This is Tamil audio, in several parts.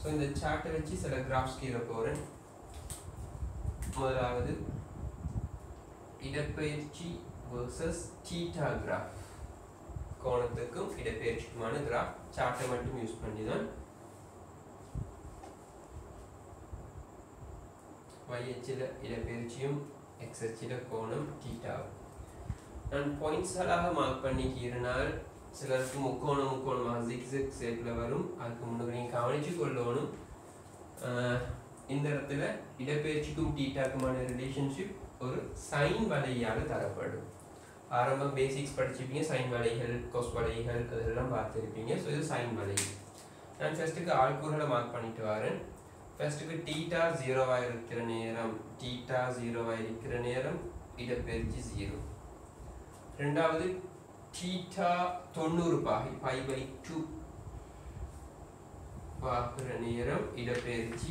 இந்த சார்ட்டை வச்சு சில கிராஃப்ஸ் கீழே போகிறேன் முதலாவது இடப்பெயர்ச்சி வர்சஸ் தீட்டா கிராஃப் கோணத்துக்கும் இடப்பெயர்ச்சிக்குமான கிராஃப் சார்ட்டை மட்டும் யூஸ் பண்ணி தான் y அச்சில் இடப்பெயர்ச்சியும் x அச்சில் கோணம் தீட்டாவும் நான் பாயிண்ட்ஸ்களாக மார்க் பண்ணிக்கிறனால் சிலருக்கு முக்கோணம் முக்கோணமாக ஜிக்ஸிக் ஷேப்பில் வரும் அதுக்கு முன்னாடி நீங்கள் கவனிச்சு கொள்ளணும் ஆஹ் இந்த இடத்துல இடப்பெயர்ச்சிக்கும் டீட்டாக்குமான ரிலேஷன்ஷிப் ஒரு சைன் வலையால் தரப்படும் ஆரம்பம் பேசிக்ஸ் படிச்சிருப்பீங்க சைன் வலைகள் கொஸ் வலைகள் அதெல்லாம் பார்த்துருப்பீங்க ஸோ இது சைன் வலை நான் ஃபர்ஸ்ட்டுக்கு ஆள்கூறுகளை மார்க் பண்ணிட்டு வரேன் ஃபர்ஸ்ட்டுக்கு டீட்டா ஜீரோவாக இருக்கிற நேரம் டீட்டா ஜீரோவாக இருக்கிற நேரம் இடப்பெயர்ச்சி ஜீரோ ரெண்டாவது டீட்டா தொண்ணூறு பாகை பை பை டூ பார்க்குற நேரம் இடப்பெயர்ச்சி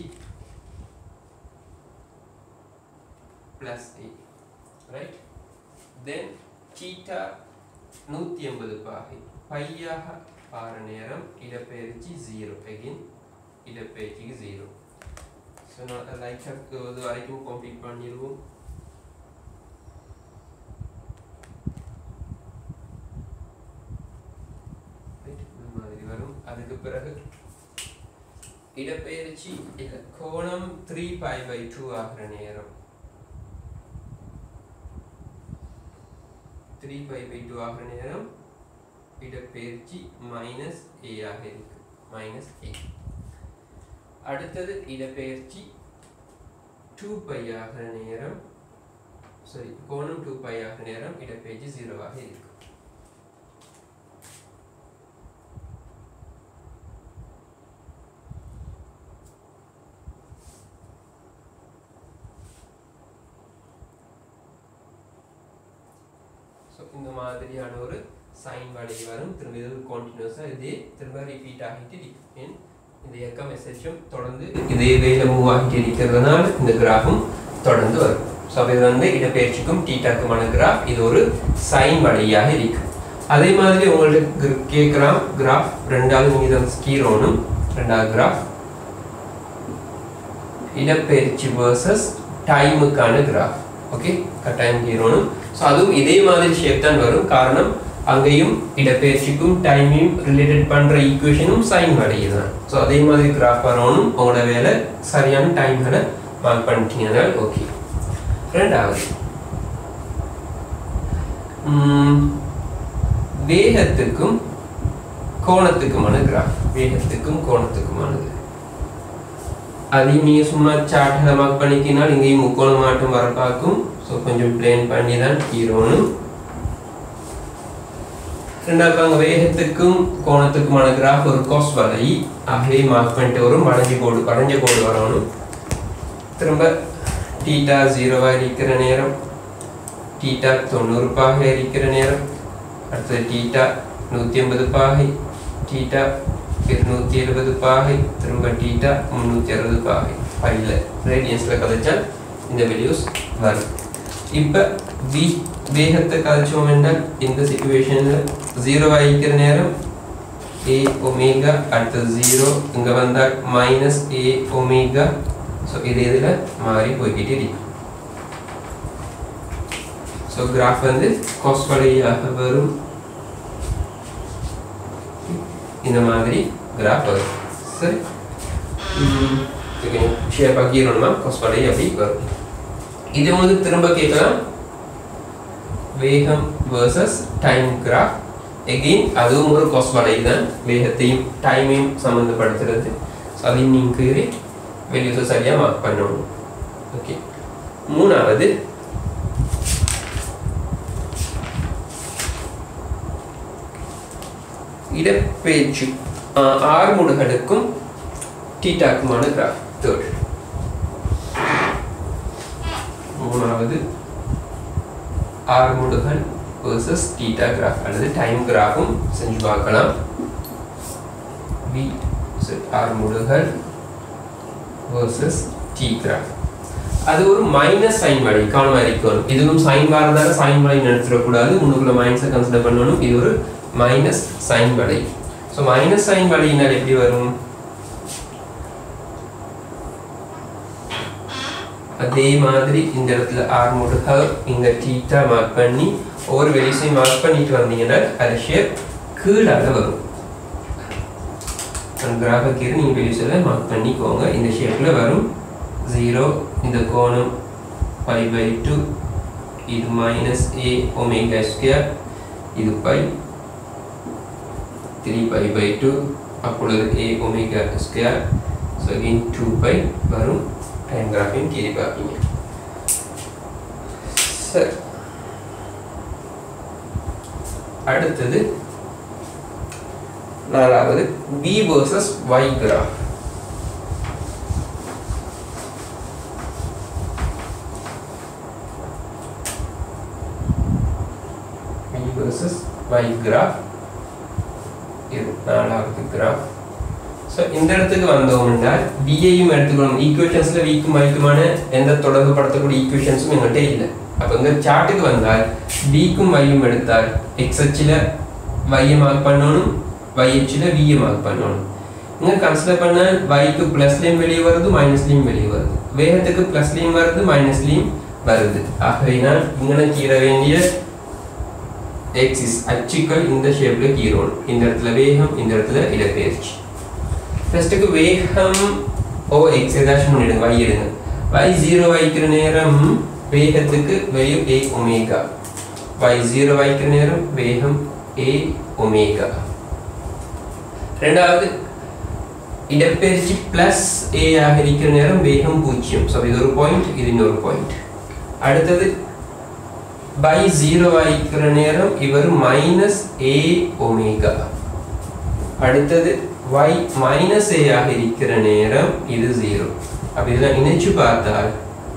plus A right then theta நூற்றி எண்பது பாகை பையாக பார நேரம் இடப்பெயர்ச்சி ஜீரோ அகெயின் இடப்பெயர்ச்சிக்கு ஜீரோ ஸோ நான் லைட்டாக இது வரைக்கும் கம்ப்ளீட் பண்ணிடுவோம் Right, இந்த மாதிரி வரும் அதுக்கு பிறகு இடப்பெயர்ச்சி இல்ல கோணம் த்ரீ பை பை டூ ஆகிற நேரம் த்ரீ பை பை டூ ஆகிற நேரம் இடப்பெயர்ச்சி மைனஸ் ஏ ஆக இருக்கு மைனஸ் ஏ அடுத்தது இடப்பெயர்ச்சி டூ பை ஆகிற நேரம் சாரி கோணம் டூ பை ஆகிற நேரம் இடப்பெயர்ச்சி ஜீரோவாக இருக்கு ஸோ இந்த மாதிரியான ஒரு சைன் வழி வரும் திரும்ப இது கண்டினியூஸாக இதே திரும்ப ரிப்பீட் ஆகிட்டு இருக்கும் இந்த இயக்க மெசேஜும் தொடர்ந்து இதே வேல மூவ் ஆகிட்டு இருக்கிறதுனால இந்த கிராஃபும் தொடர்ந்து வரும் ஸோ இது வந்து இடப்பெயர்ச்சிக்கும் டீட்டாக்குமான கிராஃப் இது ஒரு சைன் வழியாக இருக்கு அதே மாதிரி உங்களுக்கு கேட்கலாம் கிராஃப் ரெண்டாவது மீதம் ஸ்கீரோனும் ரெண்டாவது கிராஃப் இடப்பெயர்ச்சி வர்சஸ் டைமுக்கான கிராஃப் ஓகே கட்டாயம் கீரோனும் ஸோ அதுவும் இதே மாதிரி ஷேப் தான் வரும் காரணம் அங்கேயும் இடப்பெயர்ச்சிக்கும் டைமையும் ரிலேட்டட் பண்ணுற ஈக்குவேஷனும் சைன் வரையே தான் ஸோ அதே மாதிரி கிராஃப் வரணும் உங்களோட வேலை சரியான டைம்களை மார்க் பண்ணிட்டீங்கன்னா ஓகே ரெண்டாவது உம், வேகத்துக்கும் கோணத்துக்குமான கிராஃப் வேகத்துக்கும் கோணத்துக்குமானது அதையும் நீங்கள் சும்மா சார்ட்டில் மார்க் பண்ணிக்கினால் இங்கேயும் முக்கோணம் மாட்டம் வர பார்க்கும் ஸோ கொஞ்சம் பிளேன் பண்ணி தான் கீரோனும் ரெண்டாவது அங்கே வேகத்துக்கும் கோணத்துக்குமான கிராஃப் ஒரு காஸ் வலை ஆகவே மார்க் பண்ணிட்டு வரும் வளைஞ்சு கோடு வளைஞ்ச கோடு வரணும் திரும்ப டீட்டா ஜீரோவாக இருக்கிற நேரம் டீட்டா தொண்ணூறு பாகை இருக்கிற நேரம் அடுத்தது டீட்டா நூற்றி ஐம்பது பாகை டீட்டா இருநூத்தி எழுபது பாகை திரும்ப டீட்டா முந்நூற்றி அறுபது பாகை ஃபைவ்ல ரேடியன்ஸில் கதைச்சால் இந்த வீடியோஸ் வரும் இப்போ வி வேகத்தை கதைச்சோம் என்றால் இந்த சுச்சுவேஷனில் ஜீரோ ஆகிக்கிற நேரம் ஏ ஒமேகா அடுத்தது ஜீரோ இங்கே வந்தால் மைனஸ் ஏ ஒமேகா ஸோ இது இதில் மாறி போய்கிட்டே இருக்கு ஸோ கிராஃப் வந்து காஸ் வழியாக வரும் இந்த மாதிரி கிராஃப் வரும் சரி ஷேப் ஆக்கிடணுமா காஸ் வழி அப்படி வரும் இது உங்களுக்கு திரும்ப கேட்கலாம் வேகம் வர்சஸ் டைம் கிராஃப் எகெயின் அதுவும் ஒரு காஸ் வலை தான் வேகத்தையும் டைமையும் சம்மந்தப்படுத்துறது ஸோ அதையும் நீங்கள் வெளியூஸை சரியாக மார்க் பண்ணணும் ஓகே மூணாவது இடப்பெயர்ச்சி ஆஹ், ஆறுமுடுகளுக்கும் டீட்டாக்குமான கிராஃப் தேர்ட் மூணாவது ஆறுமுடுகள் வர்சஸ் டீட்டா கிராஃப் அல்லது டைம் கிராஃபும் செஞ்சு பார்க்கலாம் வி ஆறுமுடுகள் வர்சஸ் டி கிராஃப் அது ஒரு மைனஸ் சைன் வழி காணும் வரைக்கும் இதுவும் சைன் வரதால சைன் வழி நடத்திடக்கூடாது முன்னுக்குள்ள மைனஸை கன்சிடர் பண்ணணும் இது ஒரு மைனஸ் சைன் வழி ஸோ மைனஸ் சைன் வழியினால் எப்படி வரும் அதே மாதிரி இந்த இடத்துல ஆர்முடு ஹவ் இங்க டீட்டா மார்க் பண்ணி ஒவ்வொரு வெளிசையும் மார்க் பண்ணிட்டு வந்தீங்கன்னா அது ஷேப் கீழாக வரும் அந்த கிராஃபை கீழே நீங்கள் வெளிசில் மார்க் பண்ணிக்கோங்க இந்த ஷேப்பில் வரும் ஜீரோ இந்த கோணம் ஃபைவ் பை டூ இது மைனஸ் ஏ ஒமேகா ஸ்கொயர் இது pi three pi by two அப்பொழுது A omega square so again two pi வரும் டைம் கிராஃபையும் கீழே பார்ப்பீங்க சரி அடுத்தது நாலாவது B versus y graph b versus y graph இது நாலாவது கிராஃப் ஸோ இந்த இடத்துக்கு வந்தோம் என்றால் பியையும் எடுத்துக்கணும் ஈக்குவேஷன்ஸில் வீக்கும் வைக்குமான எந்த தொடர்பு படுத்தக்கூடிய ஈக்குவேஷன்ஸும் எங்கள்கிட்ட இல்லை அப்போ இந்த சார்ட்டுக்கு வந்தால் பிக்கும் வையும் எடுத்தால் எக்ஸ் அச்சில் வையை மார்க் பண்ணணும் y அச்சில் வியை மார்க் பண்ணணும் இங்கே கன்சிடர் பண்ண வைக்கு ப்ளஸ்லேயும் வெளியே வருது மைனஸ்லேயும் வெளியே வருது வேகத்துக்கு ப்ளஸ்லேயும் வருது மைனஸ்லேயும் வருது ஆகவே நான் இங்கே கீற வேண்டிய எக்ஸிஸ் அச்சுக்கள் இந்த ஷேப்பில் கீறணும் இந்த இடத்துல வேகம் இந்த இடத்துல இடப்பெயர்ச்சி ஃபர்ஸ்ட்டுக்கு வேகம் ஓ எக்ஸ் ஏதாச்சும் பண்ணிடுங்க y எடுங்க y ஜீரோ வைக்கிற நேரம் வேகத்துக்கு வேகம் ஏ ஒமேகா y ஜீரோ வைக்கிற நேரம் வேகம் ஏ ஒமேகா ரெண்டாவது இடப்பெயர்ச்சி பிளஸ் ஏ ஆக இருக்கிற நேரம் வேகம் பூஜ்ஜியம் ஸோ இது ஒரு பாயிண்ட் இது இன்னொரு பாயிண்ட் அடுத்தது பை ஜீரோ ஆகிக்கிற நேரம் இவர் மைனஸ் ஏ ஒமேகா அடுத்தது y மைனஸ் ஏ ஆக இருக்கிற நேரம் இது ஜீரோ அப்ப இதெல்லாம் இணைச்சு பார்த்தால்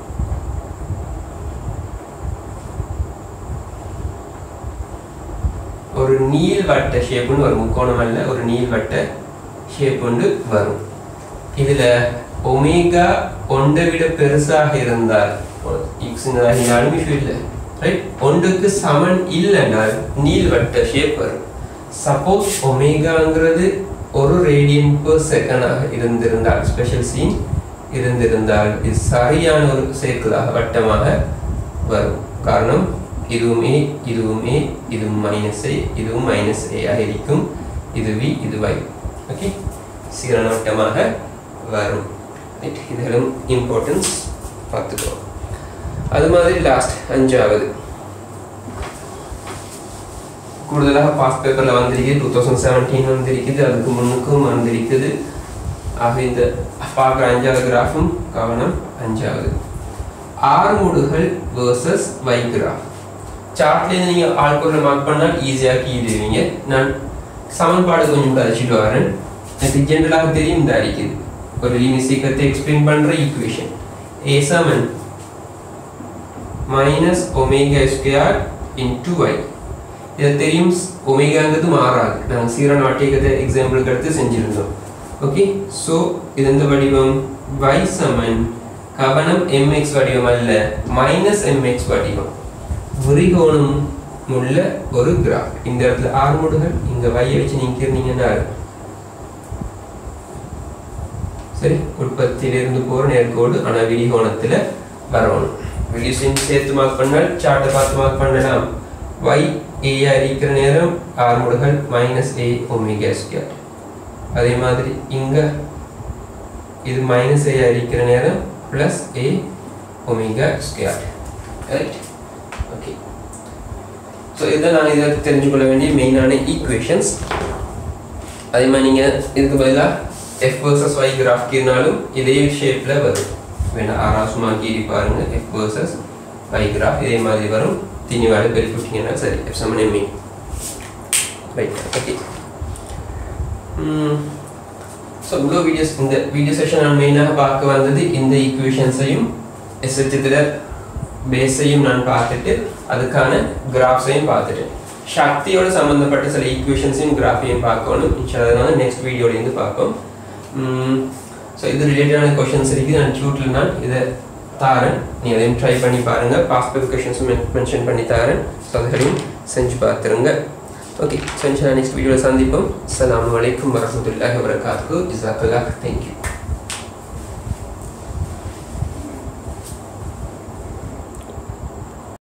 ஒரு நீள்வட்ட ஷேப்புன்னு வரும் முக்கோணம் அல்ல ஒரு நீள்வட்ட ஷேப் வந்து வரும் இதுல ஒமேகா ஒன்றை விட பெருசாக இருந்தால் எக்ஸ் இருந்தாலும் இஷ்யூ இல்லை ரைட் ஒன்றுக்கு சமன் இல்லைனால் நீள்வட்ட ஷேப் வரும் சப்போஸ் ஒமேகாங்கிறது ஒரு ரேடியன் per செகண்டாக இருந்திருந்தால் ஸ்பெஷல் சீன் இருந்திருந்தால் இது சரியான ஒரு சேர்க்கலாக வட்டமாக வரும் காரணம் இதுவும் ஏ இதுவும் ஏ இதுவும் மைனஸ் ஏ இதுவும் மைனஸ் ஏ ஆக இருக்கும் இது வி இது y ஓகே சீரான வட்டமாக வரும் ரைட் இதெல்லாம் இம்பார்ட்டன்ஸ் பார்த்துக்கோ அது மாதிரி லாஸ்ட் அஞ்சாவது கூடுதலாக பாஸ் பேப்பரில் வந்திருக்குது டூ தௌசண்ட் செவன்டீன் வந்திருக்குது அதுக்கு முன்னுக்கும் வந்திருக்குது ஆக இந்த பார்க்குற அஞ்சாவது கிராஃபும் கவனம் அஞ்சாவது ஆறுமுடுகள் வேர்சஸ் வை கிராஃப் சார்ட்லேருந்து நீங்கள் ஆள்கொள்ள மார்க் பண்ணால் ஈஸியாக கீழுவீங்க நான் சமன்பாடு கொஞ்சம் கழிச்சிட்டு வரேன் எனக்கு ஜென்ரலாக தெரியும் இந்த அடிக்குது ஒரு லீனி சீக்கிரத்தை எக்ஸ்பிளைன் பண்ணுற ஈக்குவேஷன் ஏ சமன் minus omega square into Y இது தெரியும் ஒமேகாங்கிறது மாறாது நாங்கள் சீரான வாட்டியக்கத்தை எக்ஸாம்பிளுக்கு எடுத்து செஞ்சிருந்தோம் ஓகே ஸோ இது எந்த வடிவம் y சமன் கவனம் mx வடிவம் அல்ல மைனஸ் mx வடிவம் விரிகோணம் உள்ள ஒரு கிராஃப் இந்த இடத்துல ஆர்முடுகள் இங்க y வச்சு நீங்க இருந்தீங்கன்னா சரி உற்பத்தியிலிருந்து போற நேர்கோடு ஆனா விரிகோணத்துல வரணும் விடியூசிங் சேர்த்து மார்க் பண்ணால் சார்ட்டை பார்த்து மார்க் பண்ணலாம் y a இருக்கிற நேரம் ஆர்முடுகள் மைனஸ் ஏ ஒமேகா ஸ்கொயர் அதே மாதிரி இங்க இது மைனஸ் ஏ இருக்கிற நேரம் plus A omega square right okay so இதை நான் இதை தெரிஞ்சுக்கொள்ள வேண்டிய மெயினான ஈக்குவேஷன்ஸ் அதே மாதிரி நீங்கள் இதுக்கு பதிலாக எஃப் வர்சஸ் ஒய் கிராஃப் கீறினாலும் இதே ஷேப்பில் வரும் வேணா ஆறா சும்மா கீறி பாருங்க எஃப் வர்சஸ் ஒய் கிராஃப் இதே மாதிரி வரும் திணி வேலை பெருக்கி விட்டீங்கன்னா சரி எஃப் சமன் எம்இ ரைட் ஓகே ஸோ இவ்வளோ வீடியோஸ் இந்த வீடியோ செஷன் நான் மெயினாக பார்க்க வந்தது இந்த ஈக்குவேஷன்ஸையும் எஸ்ஹெச்சில் பேஸையும் நான் பார்த்துட்டு அதுக்கான கிராஃப்ஸையும் பார்த்துட்டேன் சக்தியோட சம்மந்தப்பட்ட சில ஈக்குவேஷன்ஸையும் கிராஃபையும் பார்க்கணும் இன்ஷால்லா நெக்ஸ்ட் வீடியோலேருந்து பார்ப்போம் ஸோ இது ரிலேட்டடான கொஷின்ஸ் இருக்குது நான் டியூட்டில் நான் இதை தாரேன் நீ அதையும் ட்ரை பண்ணி பாருங்கள் பாஸ்பேக் கொஷின்ஸும் மென்ஷன் பண்ணி தாரேன் ஸோ அதையும் செஞ்சு பார்த்துருங்க ஓகே ஸோ இன்ஷா நெக்ஸ்ட் வீடியோவில் சந்திப்போம் அஸ்ஸலாமு அலைக்கும் வரமத்துல்லாஹி வபரகாத்துஹு ஜஸாக்கல்லாஹ் தேங்க்யூ